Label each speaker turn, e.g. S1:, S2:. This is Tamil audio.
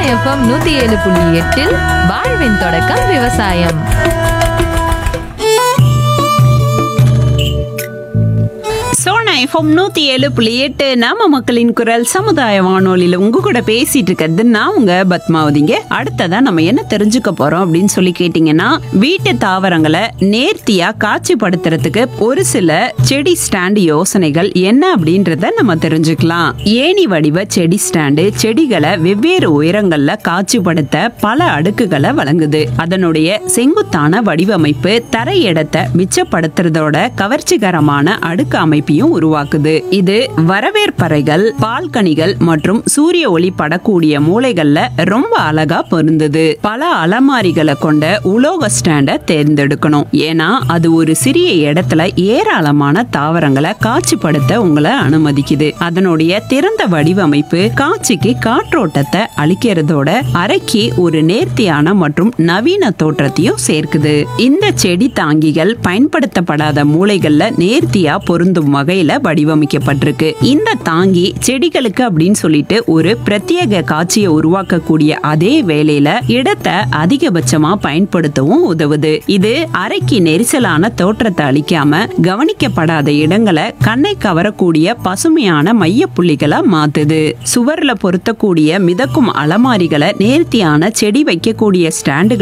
S1: எஃப்எம் நூத்தி ஏழு புள்ளி எட்டில் வாழ்வின் தொடக்கம் விவசாயம்
S2: சோனா எஃப்எம் நூத்தி ஏழு புள்ளி எட்டு நாம மக்களின் குரல் சமுதாய வானொலியில உங்க கூட பேசிட்டு இருக்கிறது நான் உங்க பத்மாவதிங்க அடுத்ததா நம்ம என்ன தெரிஞ்சுக்க போறோம் அப்படின்னு சொல்லி கேட்டீங்கன்னா வீட்டு தாவரங்களை நேர்த்தியா காட்சிப்படுத்துறதுக்கு ஒரு சில செடி ஸ்டாண்டு யோசனைகள் என்ன அப்படின்றத நம்ம தெரிஞ்சுக்கலாம் ஏணி வடிவ செடி ஸ்டாண்டு செடிகளை வெவ்வேறு உயரங்கள்ல காட்சிப்படுத்த பல அடுக்குகளை வழங்குது அதனுடைய செங்குத்தான வடிவமைப்பு தரை இடத்தை மிச்சப்படுத்துறதோட கவர்ச்சிகரமான அடுக்கு அமைப்பையும் உருவாக்குது இது வரவேற்பறைகள் பால்கனிகள் மற்றும் சூரிய ஒளி படக்கூடிய மூலைகள்ல ரொம்ப அழகா பொருந்தது பல அலமாரிகளை கொண்ட உலோக ஸ்டாண்ட தேர்ந்தெடுக்கணும் ஏன்னா அது ஒரு சிறிய இடத்துல ஏராளமான தாவரங்களை காட்சிப்படுத்த உங்களை அனுமதிக்குது அதனுடைய திறந்த வடிவமைப்பு காட்சிக்கு காற்றோட்டத்தை அளிக்கிறதோட அறைக்கு ஒரு நேர்த்தியான மற்றும் நவீன தோற்றத்தையும் சேர்க்குது இந்த செடி தாங்கிகள் பயன்படுத்தப்படாத மூலைகள்ல நேர்த்தியா பொருந்தும் வகையில வடிவமைக்கப்பட்டிருக்கு இந்த தாங்கி செடிகளுக்கு அப்படின்னு சொல்லிட்டு ஒரு பிரத்யேக காட்சியை உருவாக்கக்கூடிய அதே வேளையில இடத்தை அதிகபட்சமா பயன்படுத்தவும் உதவுது இது அறைக்கு நெரிசலான தோற்றத்தை அளிக்காம கவனிக்கப்படாத இடங்களை கண்ணை கவரக்கூடிய பசுமையான மைய புள்ளிகளா மாத்துது சுவர்ல பொருத்தக்கூடிய மிதக்கும் அலமாரிகளை நேர்த்தியான செடி வைக்கக்கூடிய ஸ்டாண்டுகள்